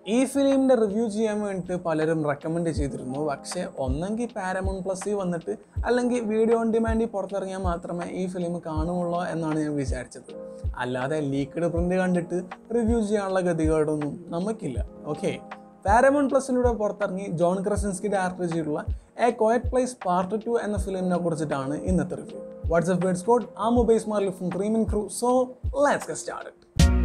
ഈ ഫിലിമിൻ്റെ റിവ്യൂ ചെയ്യാൻ വേണ്ടിയിട്ട് പലരും റെക്കമെൻഡ് ചെയ്തിരുന്നു പക്ഷേ ഒന്നെങ്കിൽ പാരമൗണ്ട് പ്ലസ്സിൽ വന്നിട്ട് അല്ലെങ്കിൽ വീഡിയോ ഓൺ ഡിമാൻഡിൽ പുറത്തിറങ്ങിയാൽ മാത്രമേ ഈ ഫിലിം കാണുമുള്ളൂ എന്നാണ് ഞാൻ വിചാരിച്ചത് അല്ലാതെ ലീക്ക്ഡ് പ്രിൻ്റ് കണ്ടിട്ട് റിവ്യൂ ചെയ്യാനുള്ള ഗതികേടൊന്നും നമുക്കില്ല ഓക്കെ പാരമൗണ്ട് പ്ലസിലൂടെ പുറത്തിറങ്ങി ജോൺ ക്രസൻസ്കി ഡയറക്ടർ ചെയ്തിട്ടുള്ള A quiet place part two എന്ന ഫിലിമിനെ കുറിച്ചിട്ടാണ് ഇന്നത്തെ റിവ്യൂ വാട്സ്ആപ്പ് വേർഡ്സ് കോഡ് ആ mobile smart from cream in crew so let's get start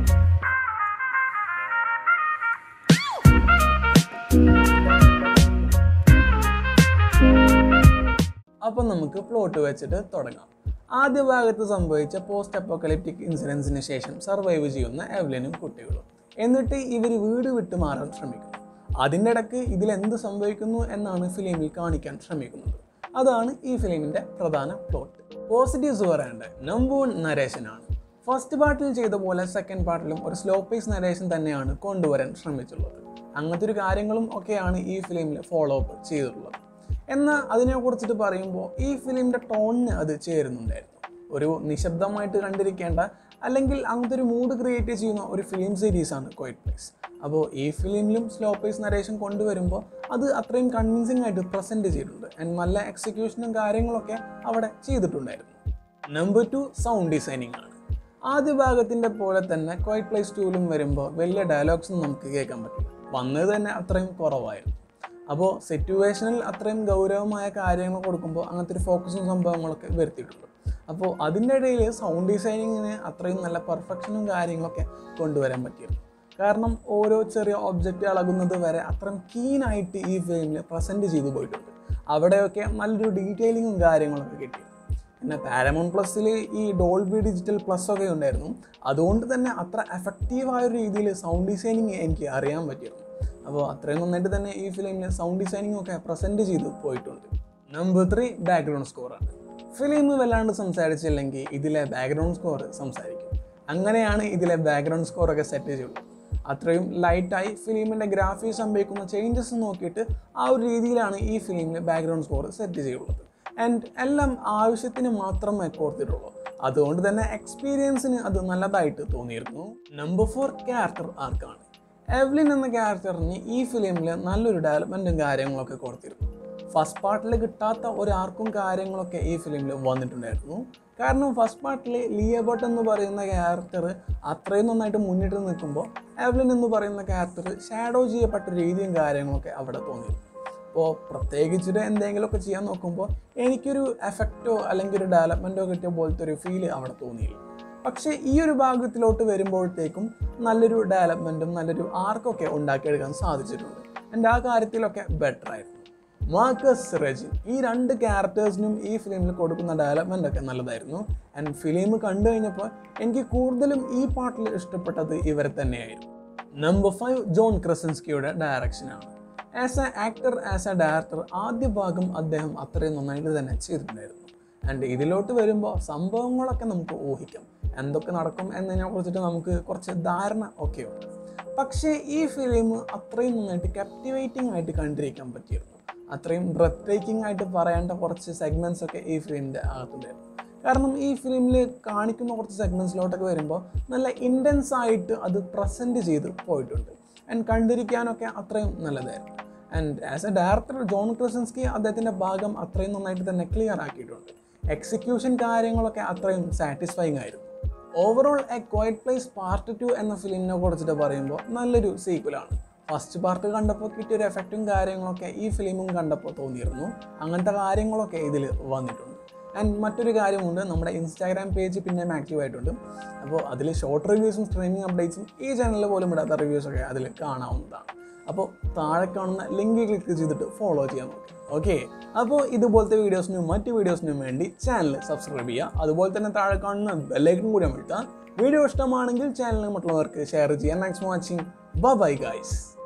അപ്പം നമുക്ക് പ്ലോട്ട് വെച്ചിട്ട് തുടങ്ങാം ആദ്യ ഭാഗത്ത് സംഭവിച്ച പോസ്റ്റ് അപ്പോക്കലിപ്റ്റിക് ഇൻസിഡൻസിന് ശേഷം സർവൈവ് ചെയ്യുന്ന എവ്ലിനും കുട്ടികളും എന്നിട്ട് ഇവർ വീട് വിട്ട് മാറാൻ ശ്രമിക്കുന്നു അതിൻ്റെ ഇടയ്ക്ക് ഇതിലെന്ത് സംഭവിക്കുന്നു എന്നാണ് ഫിലിമിൽ കാണിക്കാൻ ശ്രമിക്കുന്നത് അതാണ് ഈ ഫിലിമിൻ്റെ പ്രധാന പ്ലോട്ട് പോസിറ്റീവ്സ് പറയേണ്ട നമ്പർ വൺ നരേഷനാണ് ഫസ്റ്റ് പാർട്ടിൽ ചെയ്ത പോലെ സെക്കൻഡ് പാർട്ടിലും ഒരു സ്ലോ പേസ് നരേഷൻ തന്നെയാണ് കൊണ്ടുവരാൻ ശ്രമിച്ചിട്ടുള്ളത് അങ്ങനത്തെ ഒരു കാര്യങ്ങളും ഒക്കെയാണ് ഈ ഫിലിമിൽ ഫോളോ അപ്പ് ചെയ്തിട്ടുള്ളത് എന്നാൽ അതിനെ കുറിച്ചിട്ട് പറയുമ്പോൾ ഈ ഫിലിമിൻ്റെ ടോണിന് അത് ചേരുന്നുണ്ടായിരുന്നു ഒരു നിശബ്ദമായിട്ട് കണ്ടിരിക്കേണ്ട അല്ലെങ്കിൽ അങ്ങനത്തെ ഒരു മൂഡ് ക്രിയേറ്റ് ചെയ്യുന്ന ഒരു ഫിലിം സീരീസാണ് ക്വൈറ്റ് പ്ലേസ് അപ്പോൾ ഈ ഫിലിമിലും സ്ലോ പേസ് നരേഷൻ കൊണ്ടുവരുമ്പോൾ അത് അത്രയും കൺവിൻസിങ് ആയിട്ട് പ്രസൻറ്റ് ചെയ്തിട്ടുണ്ട് ആൻഡ് നല്ല എക്സിക്യൂഷനും കാര്യങ്ങളൊക്കെ അവിടെ ചെയ്തിട്ടുണ്ടായിരുന്നു നമ്പർ ടു സൗണ്ട് ഡിസൈനിങ് ആണ് ആദ്യ ഭാഗത്തിൻ്റെ പോലെ തന്നെ ക്വൈറ്റ് പ്ലേസ് ടൂലും വരുമ്പോൾ വലിയ ഡയലോഗ്സ് നമുക്ക് കേൾക്കാൻ പറ്റില്ല വന്നത് തന്നെ അത്രയും കുറവായിരുന്നു അപ്പോൾ സിറ്റുവേഷനിൽ അത്രയും ഗൗരവമായ കാര്യങ്ങൾ കൊടുക്കുമ്പോൾ അങ്ങനത്തെ ഒരു ഫോക്കസും സംഭവങ്ങളൊക്കെ വരുത്തിയിട്ടുണ്ട് അപ്പോൾ അതിൻ്റെ ഇടയിൽ സൗണ്ട് ഡിസൈനിങ്ങിന് അത്രയും നല്ല പെർഫെക്ഷനും കാര്യങ്ങളൊക്കെ കൊണ്ടുവരാൻ പറ്റിയിരുന്നു കാരണം ഓരോ ചെറിയ ഒബ്ജക്റ്റ് ഇളകുന്നത് വരെ അത്രയും കീനായിട്ട് ഈ ഫിലിമിൽ പ്രസൻറ്റ് ചെയ്തു പോയിട്ടുണ്ട് അവിടെയൊക്കെ നല്ലൊരു ഡീറ്റെയിലിങ്ങും കാര്യങ്ങളൊക്കെ കിട്ടി പിന്നെ പാരമൗണ്ട് പ്ലസ്സിൽ ഈ ഡോൾബി ഡിജിറ്റൽ പ്ലസ് ഒക്കെ ഉണ്ടായിരുന്നു അതുകൊണ്ട് തന്നെ അത്ര എഫക്റ്റീവായ ഒരു രീതിയിൽ സൗണ്ട് ഡിസൈനിങ് എനിക്ക് അറിയാൻ പറ്റിയിരുന്നു അപ്പോൾ അത്രയും നന്നായിട്ട് തന്നെ ഈ ഫിലിമിൽ സൗണ്ട് ഡിസൈനിങ് ഒക്കെ പ്രസൻറ്റ് ചെയ്ത് പോയിട്ടുണ്ട് നമ്പർ ത്രീ ബാക്ക്ഗ്രൗണ്ട് സ്കോറാണ് ഫിലിം വല്ലാണ്ട് സംസാരിച്ചില്ലെങ്കിൽ ഇതിലെ ബാക്ക്ഗ്രൗണ്ട് സ്കോർ സംസാരിക്കും അങ്ങനെയാണ് ഇതിലെ ബാക്ക്ഗ്രൗണ്ട് സ്കോറൊക്കെ സെറ്റ് ചെയ്തുള്ളത് അത്രയും ലൈറ്റായി ഫിലിമിൻ്റെ ഗ്രാഫിക്സ് സംഭവിക്കുന്ന ചേഞ്ചസ് നോക്കിയിട്ട് ആ ഒരു രീതിയിലാണ് ഈ ഫിലിമിൽ ബാക്ക്ഗ്രൗണ്ട് സ്കോർ സെറ്റ് ചെയ്തിട്ടുള്ളത് ആൻഡ് എല്ലാം ആവശ്യത്തിന് മാത്രമേ കോർത്തിട്ടുള്ളൂ അതുകൊണ്ട് തന്നെ എക്സ്പീരിയൻസിന് അത് നല്ലതായിട്ട് തോന്നിയിരുന്നു നമ്പർ ഫോർ ക്യാരക്ടർ ആർക്കാണ് എവ്ലിൻ എന്ന ക്യാരക്ടറിന് ഈ ഫിലിമിൽ നല്ലൊരു ഡെവലപ്മെൻറ്റും കാര്യങ്ങളൊക്കെ കൊടുത്തിരുന്നു ഫസ്റ്റ് പാർട്ടിൽ കിട്ടാത്ത ഒരു ആർക്കും കാര്യങ്ങളൊക്കെ ഈ ഫിലിമിൽ വന്നിട്ടുണ്ടായിരുന്നു കാരണം ഫസ്റ്റ് പാർട്ടിൽ ലിയബട്ട് എന്ന് പറയുന്ന ക്യാരക്ടർ അത്രയും നന്നായിട്ട് മുന്നിട്ട് നിൽക്കുമ്പോൾ എവ്ലിൻ എന്ന് പറയുന്ന ക്യാരക്ടർ ഷാഡോ ചെയ്യപ്പെട്ട രീതിയും കാര്യങ്ങളൊക്കെ അവിടെ തോന്നിയിരുന്നു അപ്പോൾ പ്രത്യേകിച്ചിട്ട് എന്തെങ്കിലുമൊക്കെ ചെയ്യാൻ നോക്കുമ്പോൾ എനിക്കൊരു എഫക്റ്റോ അല്ലെങ്കിൽ ഒരു ഡെവലപ്മെൻറ്റോ കിട്ടിയ പോലത്തെ ഒരു ഫീല് അവിടെ തോന്നിയില്ല പക്ഷേ ഈ ഒരു ഭാഗത്തിലോട്ട് വരുമ്പോഴത്തേക്കും നല്ലൊരു ഡെവലപ്മെൻറ്റും നല്ലൊരു ആർക്കൊക്കെ ഉണ്ടാക്കിയെടുക്കാൻ സാധിച്ചിട്ടുണ്ട് എൻ്റെ ആ കാര്യത്തിലൊക്കെ ബെറ്റർ ആയിരുന്നു മാർക്കസ് റെജിൻ ഈ രണ്ട് ക്യാരക്ടേഴ്സിനും ഈ ഫിലിമിൽ കൊടുക്കുന്ന ഡെവലപ്മെൻ്റ് ഒക്കെ നല്ലതായിരുന്നു ആൻഡ് ഫിലിം കണ്ടു കഴിഞ്ഞപ്പോൾ എനിക്ക് കൂടുതലും ഈ പാട്ടിൽ ഇഷ്ടപ്പെട്ടത് ഇവരെ തന്നെയായിരുന്നു നമ്പർ ഫൈവ് ജോൺ ക്രസൻസ്കിയുടെ ഡയറക്ഷനാണ് as a actor as a director ആദ്യ ഭാഗം അദ്ദേഹം അത്രയും നന്നായിട്ട് തന്നെ ചെയ്തിട്ടുണ്ടായിരുന്നു ആൻഡ് ഇതിലോട്ട് വരുമ്പോൾ സംഭവങ്ങളൊക്കെ നമുക്ക് ഊഹിക്കാം എന്തൊക്കെ നടക്കും എന്നതിനെ കുറിച്ചിട്ട് നമുക്ക് കുറച്ച് ധാരണ ഒക്കെ ഉണ്ട് പക്ഷേ ഈ ഫിലിം അത്രയും നന്നായിട്ട് captivating ആയിട്ട് കണ്ടിരിക്കാൻ പറ്റിയിരുന്നു അത്രയും ബ്രത്ത് ടേക്കിംഗ് ആയിട്ട് പറയേണ്ട കുറച്ച് സെഗ്മെൻറ്റ്സ് ഒക്കെ ഈ ഫിലിമിൻ്റെ അകത്തുണ്ടായിരുന്നു കാരണം ഈ ഫിലിമിൽ കാണിക്കുന്ന കുറച്ച് സെഗ്മെൻറ്റ്സിലോട്ടൊക്കെ വരുമ്പോൾ നല്ല ഇൻറ്റൻസ് ആയിട്ട് അത് പ്രസൻറ്റ് ചെയ്ത് പോയിട്ടുണ്ട് ആൻഡ് കണ്ടിരിക്കാനൊക്കെ അത്രയും നല്ലതായിരുന്നു and as a director John Krasinski അദ്ദേഹത്തിൻ്റെ ഭാഗം അത്രയും നന്നായിട്ട് തന്നെ ക്ലിയർ ആക്കിയിട്ടുണ്ട് എക്സിക്യൂഷൻ കാര്യങ്ങളൊക്കെ അത്രയും സാറ്റിസ്ഫൈങ് ആയിരുന്നു overall a quiet place part two എന്ന ഫിലിമിനെ കുറിച്ചിട്ട് പറയുമ്പോൾ നല്ലൊരു സീക്വലാണ് ഫസ്റ്റ് പാർട്ട് കണ്ടപ്പോൾ കിട്ടിയൊരു എഫക്റ്റും കാര്യങ്ങളൊക്കെ ഈ ഫിലിമും കണ്ടപ്പോൾ തോന്നിയിരുന്നു അങ്ങനത്തെ കാര്യങ്ങളൊക്കെ ഇതിൽ വന്നിട്ടുണ്ട് ആൻഡ് മറ്റൊരു കാര്യമുണ്ട് നമ്മുടെ ഇൻസ്റ്റാഗ്രാം പേജ് പിന്നെയും ആക്റ്റീവ് ആയിട്ടുണ്ട് അപ്പോൾ അതിൽ ഷോർട്ട് റിവ്യൂസും സ്ട്രീമിംഗ് അപ്ഡേറ്റ്സും ഈ ചാനലിൽ പോലും ഇടാത്ത റിവ്യൂസൊക്കെ അതിൽ കാണാവുന്നതാണ് അപ്പോൾ താഴെ കാണുന്ന ലിങ്ക് ക്ലിക്ക് ചെയ്തിട്ട് ഫോളോ ചെയ്യാൻ നോക്കി ഓക്കെ അപ്പോൾ ഇതുപോലത്തെ വീഡിയോസിനും മറ്റ് വീഡിയോസിനും വേണ്ടി ചാനൽ സബ്സ്ക്രൈബ് ചെയ്യുക അതുപോലെ തന്നെ താഴെ കാണുന്ന ബെല്ലൈക്കൺ കൂടി അമഴ്ത്തുക വീഡിയോ ഇഷ്ടമാണെങ്കിൽ ചാനൽ മറ്റുള്ളവർക്ക് ഷെയർ ചെയ്യാൻ മാക്സിമം വാച്ചിങ് ബൈ ഗൈസ്